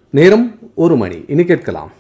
நேரம் ஒரு மணி இனி கேட்கலாம்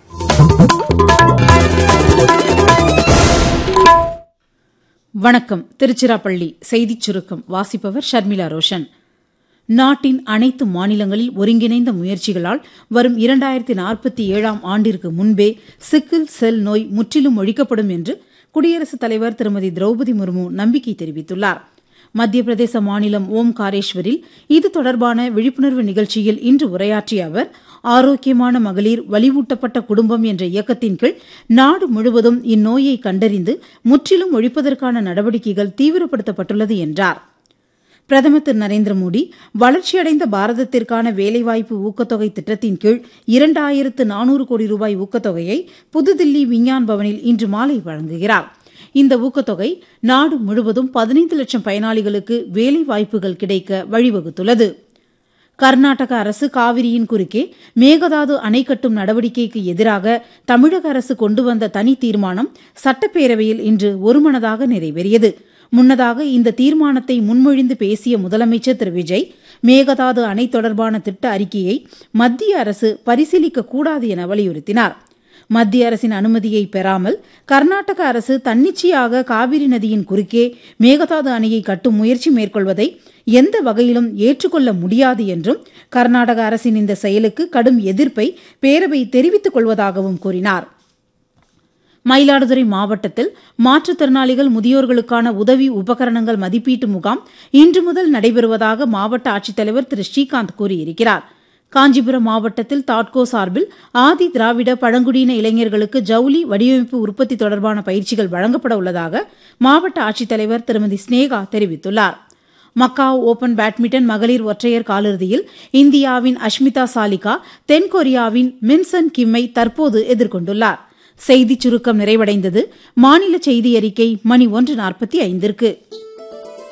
வணக்கம் திருச்சிராப்பள்ளி செய்திச் சுருக்கம் வாசிப்பவர் ஷர்மிளா ரோஷன் நாட்டின் அனைத்து மாநிலங்களில் ஒருங்கிணைந்த முயற்சிகளால் வரும் இரண்டாயிரத்தி நாற்பத்தி ஏழாம் ஆண்டிற்கு முன்பே சிக்கில் செல் நோய் முற்றிலும் ஒழிக்கப்படும் என்று குடியரசுத் தலைவர் திருமதி திரௌபதி முர்மு நம்பிக்கை தெரிவித்துள்ளார் மத்திய பிரதேச மாநிலம் ஓம்காரேஸ்வரில் இது தொடர்பான விழிப்புணர்வு நிகழ்ச்சியில் இன்று உரையாற்றிய அவர் ஆரோக்கியமான மகளிர் வலிவூட்டப்பட்ட குடும்பம் என்ற இயக்கத்தின் கீழ் நாடு முழுவதும் இந்நோயை கண்டறிந்து முற்றிலும் ஒழிப்பதற்கான நடவடிக்கைகள் தீவிரப்படுத்தப்பட்டுள்ளது என்றார் பிரதமர் திரு நரேந்திர மோடி வளர்ச்சியடைந்த பாரதத்திற்கான வேலைவாய்ப்பு ஊக்கத்தொகை திட்டத்தின் கீழ் இரண்டாயிரத்து நானூறு கோடி ரூபாய் ஊக்கத்தொகையை புதுதில்லி விஞ்ஞான் பவனில் இன்று மாலை வழங்குகிறார் இந்த ஊக்கத்தொகை நாடு முழுவதும் பதினைந்து லட்சம் பயனாளிகளுக்கு வேலைவாய்ப்புகள் கிடைக்க வழிவகுத்துள்ளது கர்நாடக அரசு காவிரியின் குறுக்கே மேகதாது அணை கட்டும் நடவடிக்கைக்கு எதிராக தமிழக அரசு கொண்டு வந்த தனி தீர்மானம் சட்டப்பேரவையில் இன்று ஒருமனதாக நிறைவேறியது முன்னதாக இந்த தீர்மானத்தை முன்மொழிந்து பேசிய முதலமைச்சர் திரு விஜய் மேகதாது அணை தொடர்பான திட்ட அறிக்கையை மத்திய அரசு பரிசீலிக்க கூடாது என வலியுறுத்தினார் மத்திய அரசின் அனுமதியை பெறாமல் கர்நாடக அரசு தன்னிச்சையாக காவிரி நதியின் குறுக்கே மேகதாது அணையை கட்டும் முயற்சி மேற்கொள்வதை எந்த வகையிலும் ஏற்றுக்கொள்ள முடியாது என்றும் கர்நாடக அரசின் இந்த செயலுக்கு கடும் எதிர்ப்பை பேரவை தெரிவித்துக் கொள்வதாகவும் கூறினார் மயிலாடுதுறை மாவட்டத்தில் மாற்றுத்திறனாளிகள் முதியோர்களுக்கான உதவி உபகரணங்கள் மதிப்பீட்டு முகாம் இன்று முதல் நடைபெறுவதாக மாவட்ட ஆட்சித்தலைவர் திரு ஸ்ரீகாந்த் கூறியிருக்கிறார் காஞ்சிபுரம் மாவட்டத்தில் தாட்கோ சார்பில் ஆதி திராவிட பழங்குடியின இளைஞர்களுக்கு ஜவுளி வடிவமைப்பு உற்பத்தி தொடர்பான பயிற்சிகள் வழங்கப்பட உள்ளதாக மாவட்ட ஆட்சித்தலைவர் திருமதி ஸ்னேகா தெரிவித்துள்ளார் மக்காவ் ஓபன் பேட்மிண்டன் மகளிர் ஒற்றையர் காலிறுதியில் இந்தியாவின் அஷ்மிதா சாலிகா தென்கொரியாவின் மின்சன் கிம்மை தற்போது எதிர்கொண்டுள்ளார் செய்திச் சுருக்கம் நிறைவடைந்தது மாநில செய்தி அறிக்கை மணி ஒன்று நாற்பத்தி ஐந்திற்கு